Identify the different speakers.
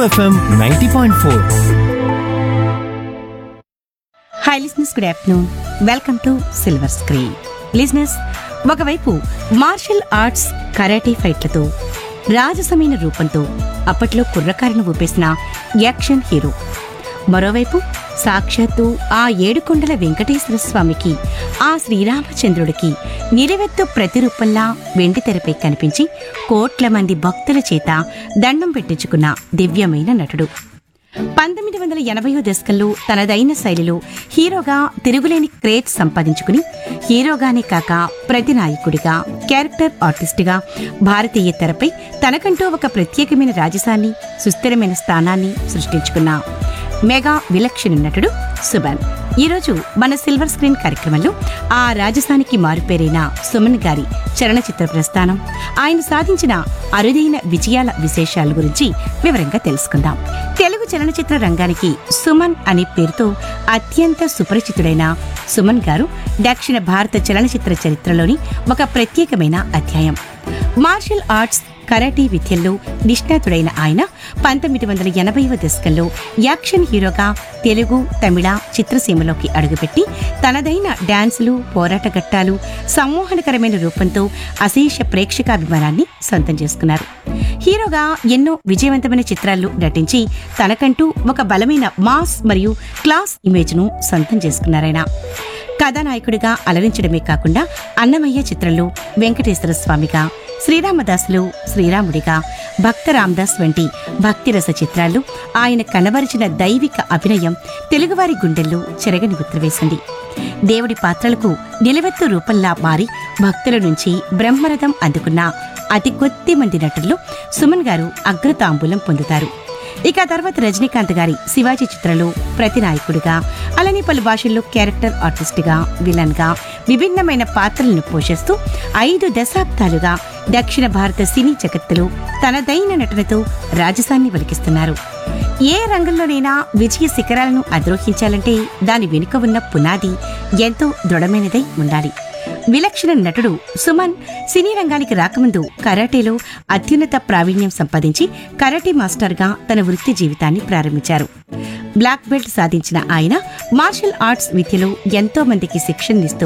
Speaker 1: FM ninety point four
Speaker 2: hi listeners good afternoon welcome to silver screen listeners ఒకవైపు martial arts karate ఫైట్లతో రాజసమైన రూపంతో అప్పట్లో కుర్రకారును ఊపేసిన action hero మరోవైపు సాక్షాత్తు ఆ ఏడుకొండల వెంకటేశ్వర స్వామికి ఆ శ్రీరామచంద్రుడికి నిలవెత్తు ప్రతిరూపంలా వెండి తెరపై కనిపించి కోట్ల మంది భక్తుల చేత దండం పెట్టించుకున్న దివ్యమైన నటుడు పంతొమ్మిది వందల ఎనభైవ దశకంలో తనదైన శైలిలో హీరోగా తిరుగులేని క్రేజ్ సంపాదించుకుని హీరోగానే కాక ప్రతినాయకుడిగా క్యారెక్టర్ ఆర్టిస్టుగా భారతీయ తెరపై తనకంటూ ఒక ప్రత్యేకమైన రాజసాన్ని సుస్థిరమైన స్థానాన్ని సృష్టించుకున్న మెగా విలక్షణ నటుడు సుమన్ ఈరోజు మన సిల్వర్ స్క్రీన్ కార్యక్రమంలో ఆ రాజసానికి మారుపేరైన సుమన్ గారి చలనచిత్ర ప్రస్థానం ఆయన సాధించిన అరుదైన విజయాల విశేషాల గురించి వివరంగా తెలుసుకుందాం తెలుగు చలనచిత్ర రంగానికి సుమన్ అనే పేరుతో అత్యంత సుపరిచితుడైన సుమన్ గారు దక్షిణ భారత చలనచిత్ర చరిత్రలోని ఒక ప్రత్యేకమైన అధ్యాయం మార్షల్ ఆర్ట్స్ కరాటీ విద్యల్లో నిష్ణాతుడైన ఆయన పంతొమ్మిది వందల ఎనభైవ దశకంలో యాక్షన్ హీరోగా తెలుగు తమిళ చిత్రసీమలోకి అడుగుపెట్టి తనదైన డాన్సులు పోరాట ఘట్టాలు సమ్మోహనకరమైన రూపంతో అశేష ప్రేక్షకాభిమానాన్ని సొంతం చేసుకున్నారు హీరోగా ఎన్నో విజయవంతమైన చిత్రాల్లో నటించి తనకంటూ ఒక బలమైన మాస్ మరియు క్లాస్ ఇమేజ్ను సొంతం చేసుకున్నారాయన కథానాయకుడిగా అలరించడమే కాకుండా అన్నమయ్య చిత్రంలో వెంకటేశ్వర స్వామిగా శ్రీరామదాసులు శ్రీరాముడిగా భక్త రామదాస్ వంటి భక్తిరస చిత్రాల్లో ఆయన కనబరిచిన దైవిక అభినయం తెలుగువారి గుండెల్లో చెరగని ఉత్తరవేసింది దేవుడి పాత్రలకు నిలవెత్తు రూపంలా మారి భక్తుల నుంచి బ్రహ్మరథం అందుకున్న అతి కొద్ది మంది నటుల్లో సుమన్ గారు అగ్రతాంబూలం పొందుతారు ఇక ఆ తర్వాత రజనీకాంత్ గారి శివాజీ చిత్రంలో ప్రతినాయకుడిగా అలానే పలు భాషల్లో క్యారెక్టర్ ఆర్టిస్టుగా విలన్ గా విభిన్నమైన పాత్రలను పోషిస్తూ ఐదు దశాబ్దాలుగా దక్షిణ భారత సినీ జగత్తులో తనదైన నటనతో రాజసాన్ని వలికిస్తున్నారు ఏ రంగంలోనైనా విజయ శిఖరాలను అధిరోహించాలంటే దాని వెనుక ఉన్న పునాది ఎంతో దృఢమైనదై ఉండాలి విలక్షణ నటుడు సుమన్ సినీ రంగానికి రాకముందు కరాటేలో అత్యున్నత ప్రావీణ్యం సంపాదించి కరాటే మాస్టర్గా తన వృత్తి జీవితాన్ని ప్రారంభించారు బ్లాక్ బెల్ట్ సాధించిన ఆయన మార్షల్ ఆర్ట్స్ విద్యలో ఎంతో మందికి శిక్షణనిస్తూ